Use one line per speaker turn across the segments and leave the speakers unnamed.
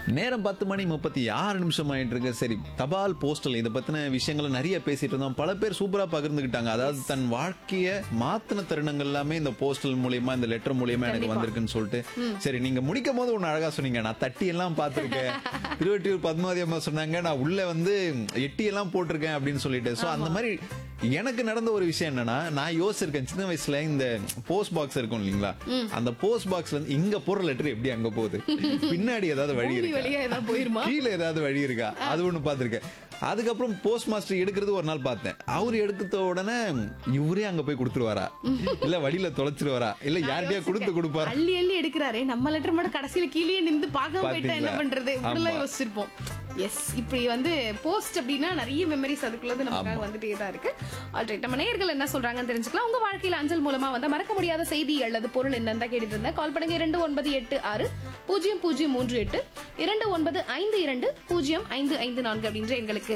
நேரம் பத்து மணி முப்பத்தி ஆறு நிமிஷம் ஆயிட்டு இருக்கு சரி தபால் போஸ்டல் இதை பத்தின விஷயங்களை நிறைய பேசிட்டு இருந்தோம் பல பேர் சூப்பரா பகிர்ந்துக்கிட்டாங்க அதாவது தன் வாழ்க்கைய மாத்தின தருணங்கள் எல்லாமே இந்த போஸ்டல் மூலியமா இந்த லெட்டர் மூலியமா எனக்கு வந்திருக்குன்னு சொல்லிட்டு சரி நீங்க முடிக்கும் போது ஒன்னு அழகா சொன்னீங்க நான் தட்டி எல்லாம் பார்த்திருக்கேன் திருவட்டியூர் பத்மாவதி அம்மா சொன்னாங்க நான் உள்ள வந்து எட்டி எல்லாம் போட்டிருக்கேன் அப்படின்னு சொல்லிட்டு சோ அந்த மாதிரி எனக்கு நடந்த ஒரு விஷயம் என்னன்னா நான் யோசிச்சிருக்கேன் சின்ன வயசுல இந்த போஸ்ட் பாக்ஸ் இருக்கும் இல்லைங்களா அந்த போஸ்ட் பாக்ஸ்ல இருந்து இங்க போற லெட்டர் எப்படி அங்க போகுது பின்னாடி ஏதாவது வழி
பூமி
இருக்கா
வழியா ஏதாவது போயிருமா
கீழே ஏதாவது வழி இருக்கா அது ஒண்ணு பாத்திருக்கேன் அதுக்கப்புறம் போஸ்ட் மாஸ்டர் எடுக்கிறது ஒரு நாள் பார்த்தேன் அவர் எடுத்த உடனே இவரே அங்க போய் கொடுத்துருவாரா இல்ல வழியில தொலைச்சிருவாரா இல்ல யார்கிட்டயா கொடுத்து கொடுப்பாரா
அள்ளி அள்ளி எடுக்கிறாரே நம்ம லெட்டர் மட்டும் கடைசியில கீழே நின்று பார்க்காம போயிட்டா என்ன
பாத்தீங்களா?
பண்றது இப்படிலாம்
ஆமா.
யோசிச்சிருப்போம் எஸ் இப்படி வந்து போஸ்ட் அப்படின்னா நிறைய மெமரிஸ் அதுக்குள்ள இருந்து நமக்காக வந்துட்டே தான் இருக்கு ஆல்ரைட் நம்ம நேயர்கள் என்ன சொல்றாங்கன்னு தெரிஞ்சுக்கலாம் உங்க வாழ்க்கையில அஞ்சல் மூலமா வந்த மறக்க முடியாத செய்தி அல்லது பொருள் என்னன்னு தான் கேட்டுட்டு இருந்தேன் கால் பண்ணுங்க இரண்டு ஒன்பது எட்டு ஆறு பூஜ்ஜியம் பூஜ்ஜியம் மூன்று எட்டு இரண்டு ஒன்பது ஐந்து இரண்டு பூஜ்ஜியம் ஐந்து ஐந்து நான்கு அப்படின்ற எங்களுக்கு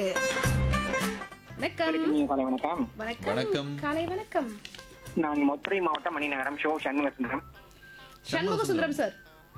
வணக்கம்
நீங்க காலை வணக்கம்
வணக்கம்
வணக்கம்.
காலை வணக்கம்
நான் மதுரை மாவட்டம் மணிநகரம் ஷோ சண்முக சுந்தரம்
சண்முக சுந்தரம் சார்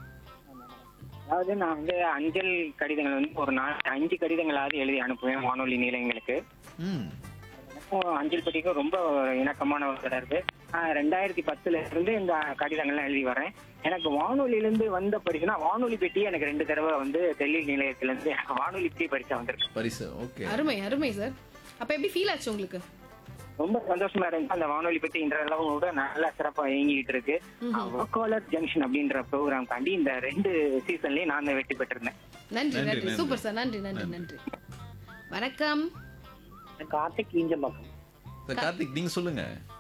அதாவது நான் வந்து அஞ்சல் கடிதங்கள் வந்து ஒரு நாள் அஞ்சு கடிதங்களாவது எழுதி அனுப்புவேன் வானொலி நிலையங்களுக்கு
ம்
எனக்கும் அஞ்சல் பெட்டிக்கும் ரொம்ப இணக்கமான ஒரு தொடர்பு நான் ரெண்டாயிரத்தி பத்துல இருந்து இந்த கடிதங்கள்லாம் எழுதி வரேன் எனக்கு வானொலியில இருந்து வந்த பரிசுனா வானொலி பெட்டி எனக்கு ரெண்டு தடவை வந்து டெல்லி நிலையத்துல இருந்து எனக்கு வானொலி பெட்டி பரிசா வந்திருக்கு
பரிசு ஓகே
அருமை அருமை சார் அப்ப எப்படி ஃபீல் ஆச்சு உங்களுக்கு
ரொம்ப சந்தோஷமா இருந்துச்சு அந்த வானொலி பெட்டி இன்ற அளவு கூட நல்லா சிறப்பா இயங்கிட்டு இருக்கு வாக்காளர் ஜங்ஷன் அப்படின்ற ப்ரோக்ராம் காண்டி இந்த ரெண்டு சீசன்லயும் நான் தான் வெற்றி பெற்றிருந்தேன்
நன்றி
நன்றி,
நன்றி
நன்றி.
சூப்பர் சார் நன்றி நன்றி நன்றி வணக்கம்
கார்த்திக் ஈஞ்சம்பாக்கம்
சரி, கார்த்திக் நீங்க சொல்லுங்க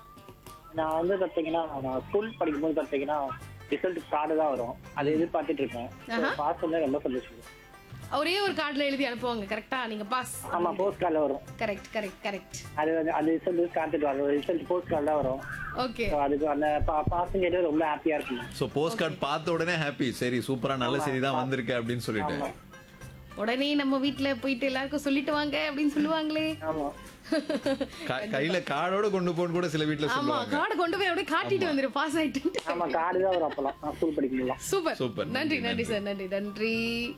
நான் வந்து பாத்தீங்கன்னா நான் ஸ்கூல் படிக்கும்போது பாத்தீங்கன்னா ரிசல்ட் கார்டு தான் வரும் அதை எதிர்பார்த்துட்டு இருக்கேன்
ஆஹா.
பாஸ் பண்ண ரொம்ப சந்தோஷம்
ஒரே ஒரு கார்டுல எழுதி அனுப்புவாங்க கரெக்டா நீங்க பாஸ்
ஆமா போஸ்ட் கார்டில் வரும்
கரெக்ட் கரெக்ட் கரெக்ட்
அது வந்து அந்த ரிசல்ட் காத்துட்டு வரும் ரிசல்ட் போஸ்ட் கார்டு தான் வரும்
ஓகே
So அதுக்கு அந்த பாசஞ்சர் ரொம்ப ஹாப்பியா இருக்கும்
சோ போஸ்ட் கார்டு பார்த்த உடனே ஹாப்பி சரி சூப்பரா நல்ல செய்தி தான் வந்திருக்கு அப்படின்னு சொல்லிட்டு
உடனே நம்ம வீட்ல போயிட்டு எல்லாருக்கும் சொல்லிட்டு வாங்க அப்படின்னு சொல்லுவாங்களே
ஆமா
க- கையில கார்டோட கொண்டு போன்னு கூட சில வீட்டுல
ஆமா
சொல்லுவாங்க
கார்டு கொண்டு போய் அப்படியே காட்டிட்டு வந்துரு பாஸ் ஆயிட்டு
ஆமா கார்டு தான் வரும் அப்பெல்லாம் நான் ஸ்கூல் படிக்கும்போது
சூப்பர்
சூப்பர்,
நன்றி
நன்றி,
நன்றி சார் நன்றி நன்றி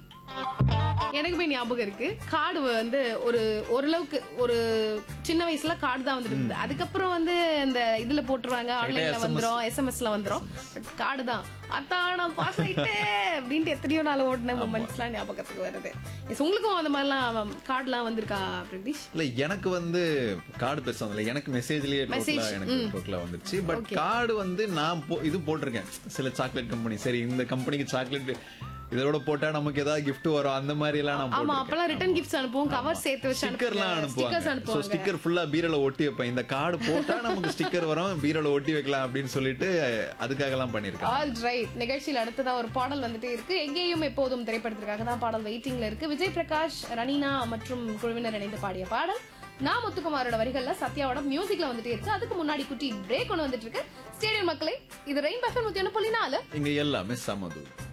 எனக்குமே ஞாபகம் இருக்கு கார்டு வந்து ஒரு ஓரளவுக்கு ஒரு சின்ன வயசுல கார்டு தான் வந்துட்டு இருந்தது அதுக்கப்புறம் வந்து இந்த இதுல போட்டுருவாங்க ஆன்லைன்ல
SMS.
வந்துரும் எஸ்எம்எஸ்ல வந்துரும் கார்டு தான் அதான் நான் பாஸ் ஆயிட்டேன் அப்படின்ட்டு எத்தனையோ நாள் ஓடின மூமெண்ட்ஸ்லாம் ஞாபகத்துக்கு வருது Yes, உங்களுக்கும் அந்த மாதிரிலாம் கார்டுலாம் வந்திருக்கா பிரதீஷ்
இல்ல எனக்கு வந்து கார்டு பெருசா வந்தல எனக்கு மெசேஜ்லயே
Message,
டோட்டலா எனக்கு டோட்டலா வந்துருச்சு பட் கார்டு வந்து நான் போ- இது போட்டிருக்கேன் சில சாக்லேட் கம்பெனி சரி இந்த கம்பெனிக்கு சாக்லேட் இதோட போட்டா நமக்கு ஏதாவது gift வரும் அந்த மாதிரி எல்லாம் நான்
ஆமா
போட்டிருக்கேன்
அப்பெல்லாம் ரிட்டர்ன் கிஃப்ட்ஸ் அனுப்புவோம் கவர் சேர்த்து வச்சு
ஸ்டிக்கர்லாம்
ஸ்டிக்கர்ஸ்
அனுப்புவாங்க ஸோ
அனுப்புவாங்க
ஸ்டிக்கர் ஃபுல்லா பீரோல ஒட்டி வைப்பேன் இந்த கார்டு போட்டா நமக்கு ஸ்டிக்கர் வரும் பீரோல ஒட்டி வைக்கலாம் அப்படின்னு சொல்லிட்டு அதுக்காக எல்லாம் பண்ணிருக்கேன்
ஆல் ரைட் நிகழ்ச்சியில் அடுத்ததா ஒரு பாடல் வந்துட்டே இருக்கு எங்கேயும் எப்போதும் திரைப்படத்திற்காக தான் பாடல் வெயிட்டிங்ல இருக்கு விஜய் பிரகாஷ் ரனீனா மற்றும் குழுவினர் இணைந்து பாடிய பாடல் நான் முத்துக்குமாரோட வரிகள்ல சத்யாவோட மியூசிக்ல வந்துட்டே இருக்கு அதுக்கு முன்னாடி குட்டி பிரேக் ஒன்று வந்துட்டு இருக்கு ஸ்டேடியம் மக்களே இது ரெயின் பஃபன் நூத்தி ஒன்று புள்ளி நாலு
இங்க எல்லாமே சமது